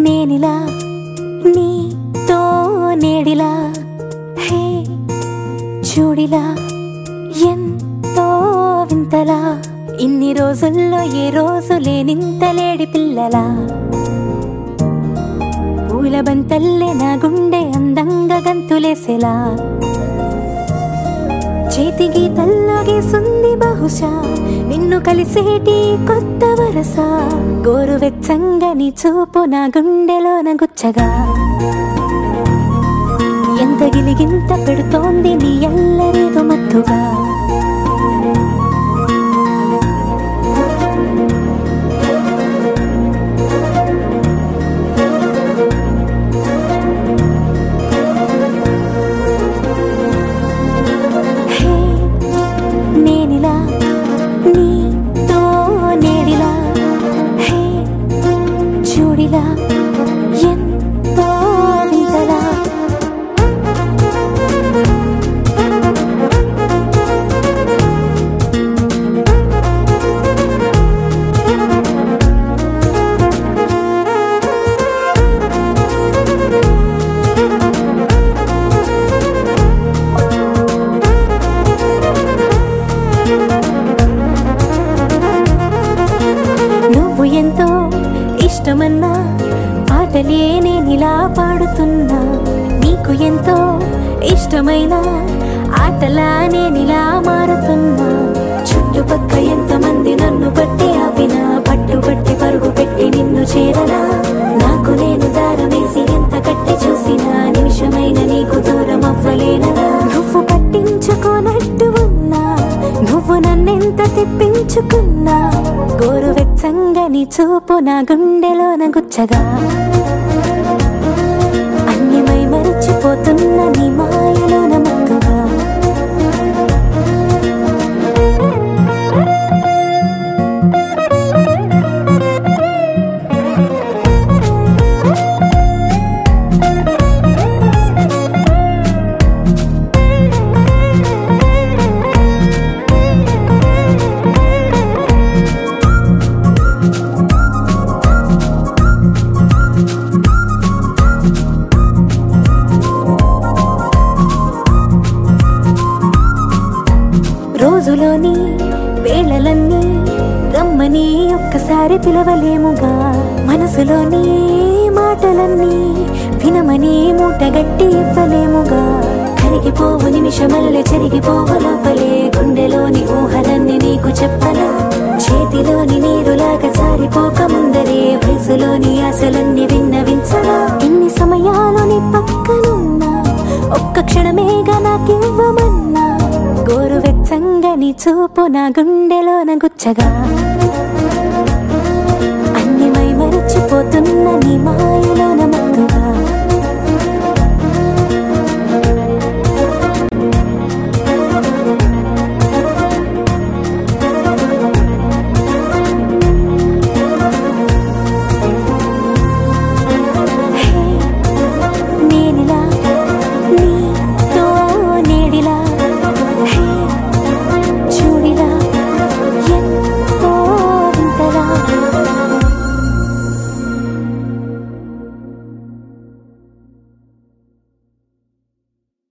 నేనిలా నీతో నేడిలా హే చూడిలా ఎంతో వింతలా ఇన్ని రోజుల్లో ఏ రోజు లేనింత లేడి పిల్లలా పూల బంతల్లే నా గుండె అందంగా గంతులేసేలా చేతి గీతల్లో గీసుంది బహుశా నిన్ను కలిసేటి కొత్త వరస గోరు వెచ్చంగా నీ చూపు నా గుండెలోన గుచ్చగా ఎంత గిలిగింత పెడుతోంది నీ ఎల్లరేదో మత్తుగా హే నేనిలా నీతో నేడిలా హే చూడిలా ఎంతో వింతలా నువ్వు ఎంతో ఇష్టమన్నా పాటలే నేనిలా పాడుతున్నా నీకు ఎంతో ఇష్టమైన ఆటలా నేనిలా మారుతున్నా చుట్టుపక్క ఎంతమంది నన్ను పట్టి ఆపినా పట్టు పట్టి పరుగు పెట్టి నిన్ను చేరనా నాకు నేను దారమేసి ఎంత కట్టి చూసినా నిమిషమైన నీకు దూరం అవ్వలేనదా నువ్వు పట్టించుకోనట్టు ఉన్నా నువ్వు నన్నెంత తెప్పించుకున్నా గోరువెచ్చంగా నీ చూపు నా గుండెలోన గుచ్చగా అన్ని మై మరచిపోతున్న నీ మాయలోన మత్తుగా రోజులోని వేళలన్నీ రమ్మని ఒక్కసారి పిలవలేముగా మనసులోని మాటలన్నీ వినమని మూటగట్టి ఇవ్వలేముగా కరిగిపోవు నిమిషమల్లె చెరిగిపోవు లోపలే గుండెలోని ఊహలన్నీ నీకు చెప్పలా చేతిలోని నీరులాగా జారిపోక ముందరే వయసులోని ఆశలన్నీ విన్నవించలా ఎన్ని సమయాలు నీ పక్కనున్నా ఒక్క క్షణమేగా నాకివ్వమన్నా గోరువెచ్చంగా నీ చూపు నా గుండెలోన గుచ్చగా